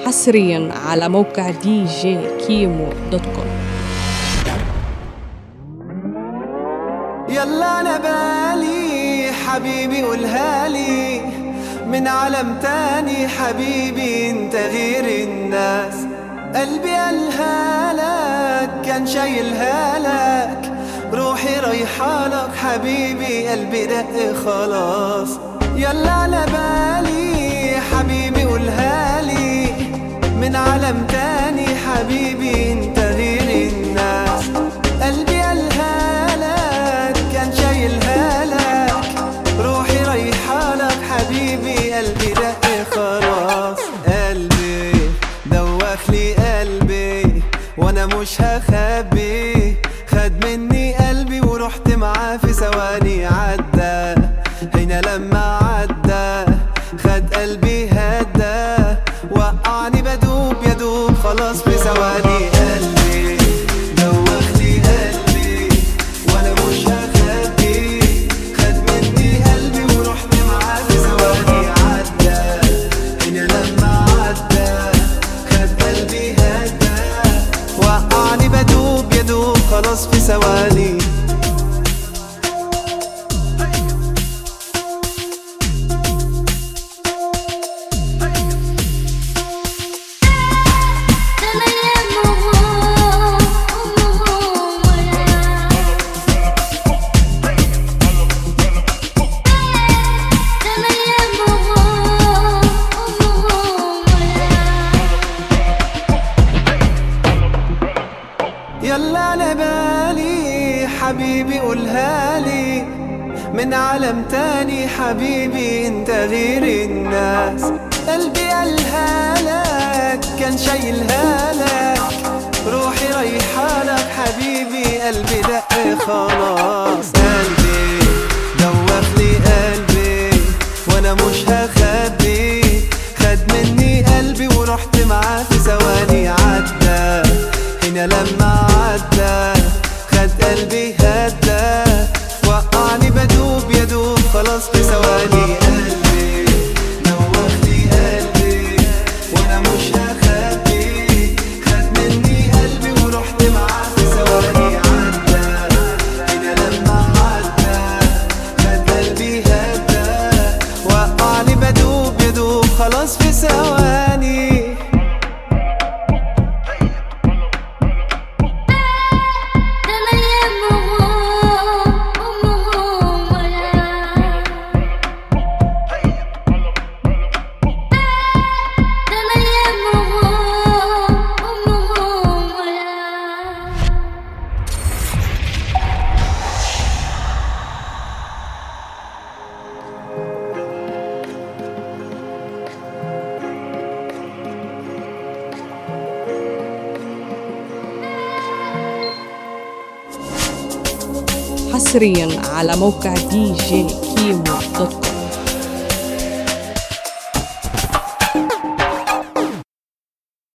حصريا على موقع دي جي كيمو دوت كوم يلا انا بالي حبيبي قولها لي من عالم تاني حبيبي انت غير الناس قلبي قالها لك كان شايلها لك روحي رايحة لك حبيبي قلبي دق خلاص يلا انا بالي حبيبي قولها لي من عالم تاني حبيبي انت غير الناس قلبي قالها لك كان شايلها لك روحي رايحة لك حبيبي قلبي دق خلاص قلبي دوخ لي قلبي وانا مش هخبي خد مني قلبي ورحت معاه في ثواني عدى هنا لما عدى خد قلبي هدى وقعني بدوب يدوب خلاص في ثواني قلبي دوخ لي قلبي وانا مش هخبي خد مني قلبي ورحت معاه في ثواني عدى هنا لما عدى خد قلبي هدى وقعني بدوب يدوب خلاص في ثواني يلا انا بالي حبيبي قولها لي من عالم تاني حبيبي انت غير الناس قلبي قالها لك كان شايلها لك روحي رايحة لك حبيبي قلبي دق خلاص قلبي دوخ لي قلبي وانا مش هخبي خد مني قلبي ورحت معاه في ثواني عدى هنا لما عدى خد قلبي هدى وقعني بدوب يدوب خلاص في ثواني قلبي دوخ لي قلبي وانا مش هخبي خد مني قلبي ورحت معاه في ثواني عدى هنا لما عدى خد قلبي هدى وقعني بدوب يدوب خلاص في ثواني حصريا على موقع دي جي كيمو دوت كوم